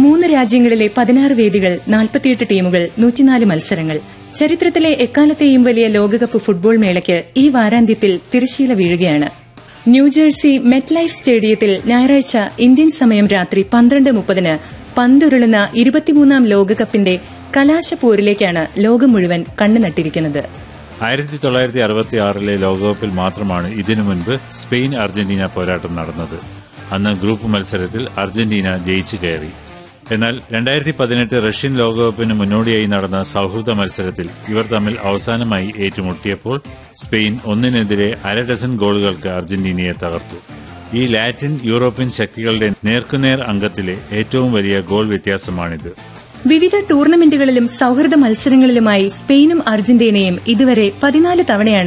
മൂന്ന് രാജ്യങ്ങളിലെ പതിനാറ് വേദികൾ നാൽപ്പത്തിയെട്ട് ടീമുകൾ നൂറ്റിനാല് മത്സരങ്ങൾ ചരിത്രത്തിലെ എക്കാലത്തെയും വലിയ ലോകകപ്പ് ഫുട്ബോൾ മേളയ്ക്ക് ഈ വാരാന്ത്യത്തിൽ തിരശീല വീഴുകയാണ് ന്യൂജേഴ്സി മെറ്റ് ലൈഫ് സ്റ്റേഡിയത്തിൽ ഞായറാഴ്ച ഇന്ത്യൻ സമയം രാത്രി പന്ത്രണ്ട് മുപ്പതിന് പന്തുരുളുന്ന ഇരുപത്തിമൂന്നാം ലോകകപ്പിന്റെ കലാശപ്പോരിലേക്കാണ് ലോകം മുഴുവൻ കണ്ണുനട്ടിരിക്കുന്നത് ആയിരത്തി തൊള്ളായിരത്തി അറുപത്തി ആറിലെ ലോകകപ്പിൽ മാത്രമാണ് ഇതിനു മുൻപ് സ്പെയിൻ അർജന്റീന പോരാട്ടം നടന്നത് അന്ന് ഗ്രൂപ്പ് മത്സരത്തിൽ അർജന്റീന ജയിച്ചു കയറി എന്നാൽ രണ്ടായിരത്തി പതിനെട്ട് റഷ്യൻ ലോകകപ്പിന് മുന്നോടിയായി നടന്ന സൌഹൃദ മത്സരത്തിൽ ഇവർ തമ്മിൽ അവസാനമായി ഏറ്റുമുട്ടിയപ്പോൾ സ്പെയിൻ ഒന്നിനെതിരെ അര ഡസൻ ഗോളുകൾക്ക് അർജന്റീനയെ തകർത്തു ഈ ലാറ്റിൻ യൂറോപ്യൻ ശക്തികളുടെ നേർക്കുനേർ അംഗത്തിലെ ഏറ്റവും വലിയ ഗോൾ വ്യത്യാസമാണിത് വിവിധ ടൂർണമെന്റുകളിലും സൌഹൃദ മത്സരങ്ങളിലുമായി സ്പെയിനും അർജന്റീനയും ഇതുവരെ പതിനാല് തവണയാണ്